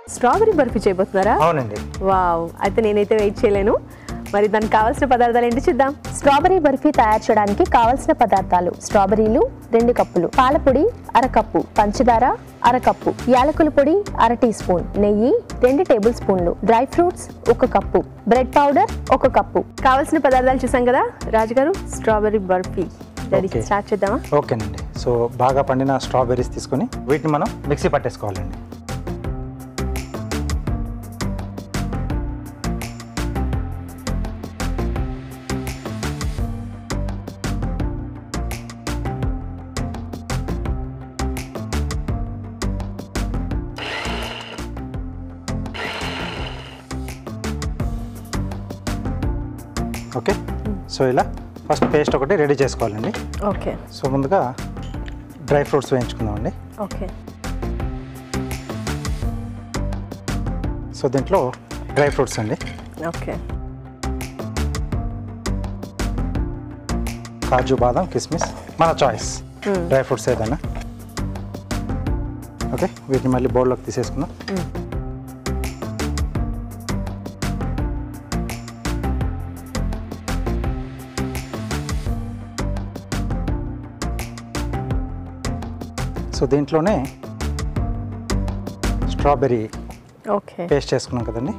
Strawberry barfi చేయబోతున్నారా అవునండి wow అయితే నేనైతే వెయిట్ చేయలేను మరి దానికి కావాల్సిన పదార్థాలు ఏంటి చూద్దాం స్ట్రాబెరీ బర్ఫీ తయారు చేయడానికి కావలసిన పదార్థాలు స్ట్రాబెరీలు రెండు కప్పులు పాలపొడి అరకప్పు పంచదార అరకప్పు యాలకుల పొడి అర టీ స్పూన్ నెయ్యి రెండు టేబుల్ స్పూన్లు డ్రై ఫ్రూట్స్ ఒక కప్పు బ్రెడ్ పౌడర్ ఒక కప్పు కావాల్సిన పదార్థాలు చూసాం కదా రాజుగారు strawberry barfi ready Okay. Start చేద్దామా ఓకేనండి సో బాగా పండిన స్ట్రాబెర్రీస్ తీసుకొని వీటిని మనం మిక్సీ పట్టేసుకోవాలండి ఓకే సో ఇలా ఫస్ట్ పేస్ట్ ఒకటి రెడీ చేసుకోవాలండి ఓకే సో ముందుగా డ్రై ఫ్రూట్స్ వేయించుకుందామండి ఓకే సో దీంట్లో డ్రై ఫ్రూట్స్ అండి ఓకే కాజు బాదం కిస్మిస్ మన చాయిస్ డ్రై ఫ్రూట్స్ ఏదైనా ఓకే వీటిని మళ్ళీ బౌల్లోకి తీసేసుకుందాం సో దీంట్లోనే స్ట్రాబెర్రీ ఓకే పేస్ట్ చేసుకున్నాం కదండి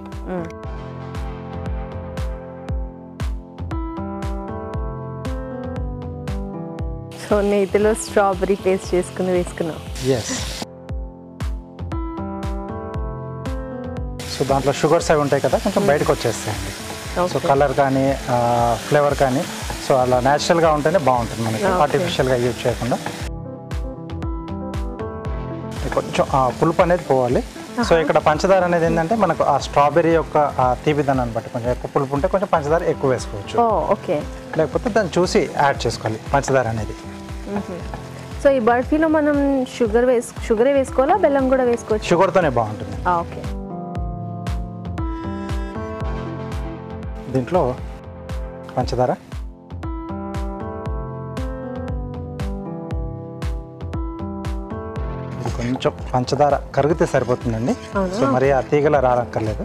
సో నేతిలో స్ట్రాబెరీ పేస్ట్ చేసుకుని వేసుకున్నాం ఎస్ సో దాంట్లో షుగర్స్ అవి ఉంటాయి కదా కొంచెం బయటకు వచ్చేస్తాయండి సో ఓకే కలర్ కానీ ఫ్లేవర్ కానీ సో అలా న్యాచురల్గా ఉంటేనే బాగుంటుంది మనకి Okay. ఆర్టిఫిషియల్గా యూజ్ చేయకుండా కొంచెం ఆ పులుపు అనేది పోవాలి సో ఇక్కడ పంచదార అనేది ఏంటంటే మనకు ఆ స్ట్రాబెర్రీ యొక్క ఆ తీపిదనాన్ని బట్టి కొంచెం ఎక్కువ పులుపు ఉంటే కొంచెం పంచదార ఎక్కువ వేసుకోవచ్చు ఓ ఓకే లేకపోతే దాన్ని చూసి యాడ్ చేసుకోవాలి పంచదార అనేది సో ఈ బర్ఫీలో మనం షుగర్ వేసు షుగరే వేసుకోవాలా బెల్లం కూడా వేసుకోవచ్చు షుగర్తోనే బాగుంటుంది ఓకే దీంట్లో పంచదార ఇది కొంచెం పంచదార కరిగితే సరిపోతుందండి అవునా? సో మరి ఆ తీగల రానక్కర్లేదు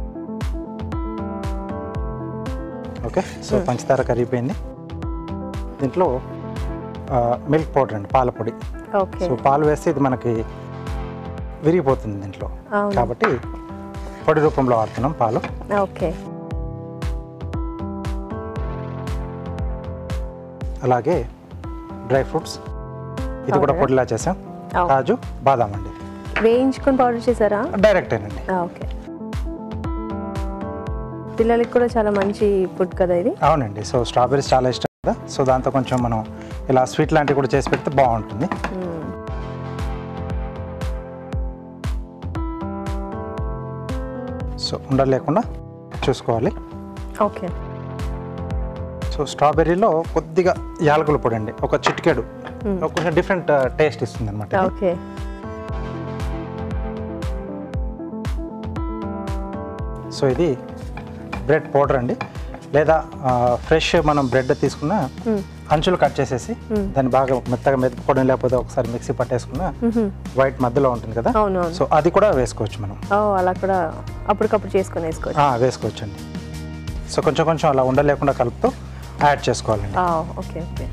ఓకే సో పంచదార కరిగిపోయింది దీంట్లో మిల్క్ పౌడర్ అండి పాల పొడి ఓకే సో పాలు వేస్తే ఇది మనకి విరిగిపోతుంది దీంట్లో అవును. కాబట్టి పొడి రూపంలో వాడుతున్నాం పాలు ఓకే అలాగే డ్రై ఫ్రూట్స్ ఇది కూడా Powder. పొడిలా చేసాం అవును. కాజు బాదాం అండి వేయించుకొని పౌడర్ చేశారా డైరెక్ట్ ఏనండి ఓకే పిల్లలకి కూడా చాలా మంచి ఫుడ్ కదా ఇది అవునండి సో స్ట్రాబెరీస్ చాలా ఇష్టం కదా సో దాంతో కొంచెం మనం ఇలా స్వీట్ లాంటివి కూడా చేసి పెడితే బాగుంటుంది సో ఉండలు లేకుండా చూసుకోవాలి ఓకే సో స్ట్రాబెర్రీలో కొద్దిగా యాలకుల పొడి అండి ఒక చిటికెడు కొంచెం డిఫరెంట్ టేస్ట్ ఇస్తుంది అనమాట ఓకే సో ఇది బ్రెడ్ పౌడర్ అండి లేదా ఫ్రెష్ మనం బ్రెడ్ తీసుకున్న అంచులు కట్ చేసేసి దాన్ని బాగా మెత్తగా మెతుక్కోవడం లేకపోతే ఒకసారి మిక్సీ పట్టేసుకున్న వైట్ మధ్యలో ఉంటుంది కదా అవును అవును సో అది కూడా వేసుకోవచ్చు మనం ఓ అలా కూడా అప్పటికప్పుడు చేసుకొని వేసుకోవచ్చు ఆ, వేసుకోవచ్చండి సో కొంచెం కొంచెం అలా ఉండలేకుండా కలుపుతూ యాడ్ చేసుకోవాలండి ఆ, ఓకే ఓకే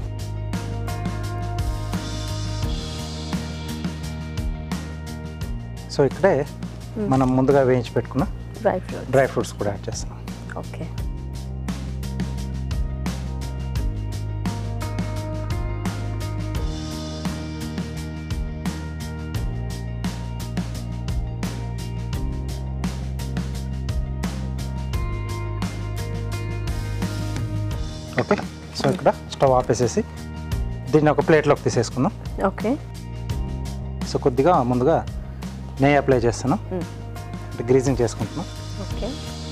సో ఇక్కడే మనం ముందుగా వేయించి పెట్టుకున్న డ్రై ఫ్రూట్ డ్రై ఫ్రూట్స్ కూడా యాడ్ చేస్తున్నాం ఓకే ఓకే సో ఇక్కడ స్టవ్ ఆపేసేసి దీన్ని ఒక ప్లేట్లోకి తీసేసుకుందాం ఓకే సో కొద్దిగా ముందుగా నెయ్యి అప్లై చేస్తున్నాం మ్మ్. అంటే గ్రీజింగ్ చేసుకుంటున్నాం ఓకే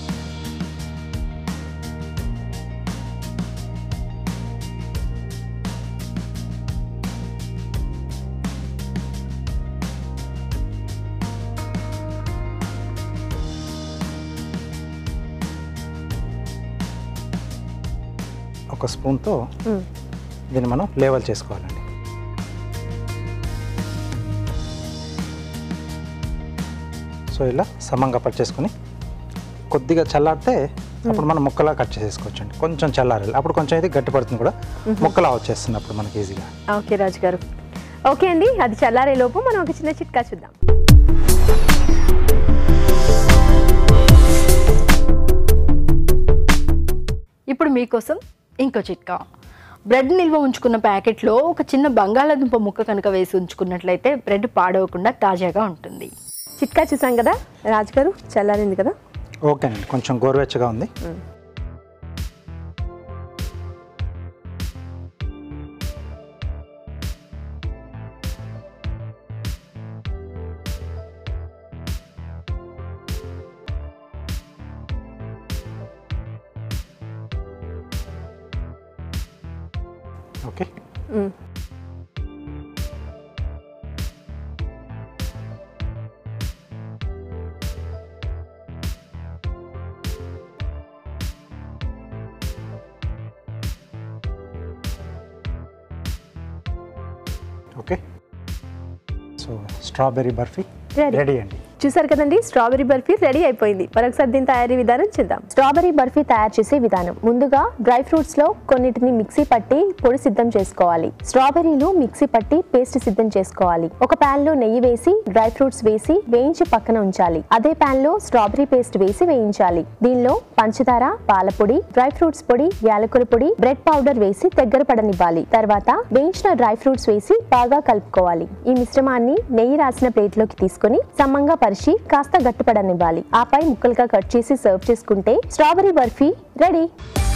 ఒక స్పూన్తో మ్మ్. దీన్ని మనం లేవల్ చేసుకోవాలండి సో సో ఇలా సమంగా పట్టేసుకొని కొద్దిగా చల్లారితే అప్పుడు మనం ముక్కలా కట్ చేసేసుకోవచ్చు అండి కొంచెం చల్లారాలి అప్పుడు కొంచెం ఇది గట్టి పడుతుంది కూడా ముక్కలా వచ్చేస్తుంది అప్పుడు మనకి ఈజీగా ఓకే రాజు గారు ఓకే అండి అది చల్లారే లోపు మనం ఒక చిన్న చిట్కా చూద్దాం ఇప్పుడు మీకోసం ఇంకో చిట్కా బ్రెడ్ నిల్వ ఉంచుకున్న ప్యాకెట్లో ఒక చిన్న బంగాళాదుంప ముక్క కనుక వేసి ఉంచుకున్నట్లయితే బ్రెడ్ పాడవకుండా తాజాగా ఉంటుంది చిట్కా చూసాం కదా రాజు గారు చల్లారింది కదా ఓకేనండి కొంచెం గోరువెచ్చగా ఉంది ఓకే మ్మ్. Okay so strawberry barfi Ready. Ready అండి చూసారు కదండి స్ట్రాబెరీ బర్ఫీ రెడీ అయిపోయింది మరొకసారి దీని తయారీ విధానం చూద్దాం స్ట్రాబెరీ బర్ఫీ తయారు చేసే విధానం ముందుగా డ్రై ఫ్రూట్స్ లో కొన్నిటిని మిక్సీ పట్టి పొడి సిద్ధం చేసుకోవాలి స్ట్రాబెరీలు మిక్సీ పట్టి పేస్ట్ సిద్ధం చేసుకోవాలి ఒక పాన్ లో నెయ్యి వేసి డ్రై ఫ్రూట్స్ వేసి వేయించి పక్కన ఉంచాలి అదే పాన్ లో స్ట్రాబెరీ పేస్ట్ వేసి వేయించాలి దీనిలో పంచదార పాలపొడి డ్రై ఫ్రూట్స్ పొడి యాలకుల పొడి బ్రెడ్ పౌడర్ వేసి దగ్గర పడనివ్వాలి తర్వాత వేయించిన డ్రై ఫ్రూట్స్ వేసి బాగా కలుపుకోవాలి ఈ మిశ్రమాన్ని నెయ్యి రాసిన ప్లేట్ లోకి తీసుకొని సమంగా పరిచి కాస్త గట్టిపడనివ్వాలి ఆపై ముక్కలుగా కట్ చేసి సర్వ్ చేసుకుంటే స్ట్రాబెరీ బర్ఫీ రెడీ